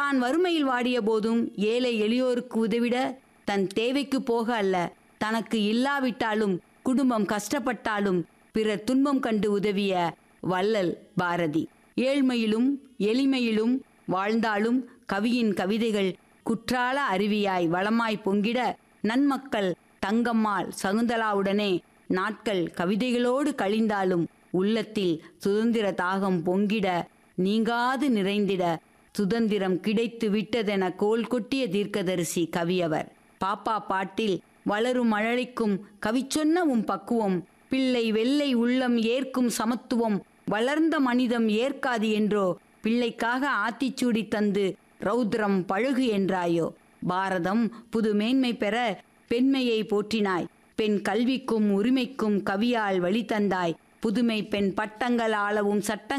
தான் வறுமையில் வாடிய போதும் ஏழை எளியோருக்கு உதவிட தன் தேவைக்கு போக அல்ல தனக்கு இல்லாவிட்டாலும் குடும்பம் கஷ்டப்பட்டாலும் பிறர் துன்பம் கண்டு உதவிய வள்ளல் பாரதி ஏழ்மையிலும் எளிமையிலும் வாழ்ந்தாலும் கவியின் கவிதைகள் குற்றால அருவியாய் வளமாய் பொங்கிட நன்மக்கள் தங்கம்மாள் சகுந்தலாவுடனே நாட்கள் கவிதைகளோடு கழிந்தாலும் உள்ளத்தில் சுதந்திர தாகம் பொங்கிட நீங்காது நிறைந்திட சுதந்திரம் கிடைத்து விட்டதென கோல் கொட்டிய தீர்க்கதரிசி கவியவர் பாப்பா பாட்டில் வளரும் மழலைக்கும் கவிச்சொன்ன உம் பக்குவம் பிள்ளை வெள்ளை உள்ளம் ஏற்கும் சமத்துவம் வளர்ந்த மனிதம் ஏற்காது என்றோ பிள்ளைக்காக ஆத்திச்சூடி தந்து ரௌத்ரம் பழகு என்றாயோ பாரதம் புது மேன்மை பெற பெண்மையை போற்றினாய் பெண் கல்விக்கும் உரிமைக்கும் கவியால் வழி தந்தாய் புதுமை பெண் பட்டங்கள் ஆளவும் சட்டங்கள்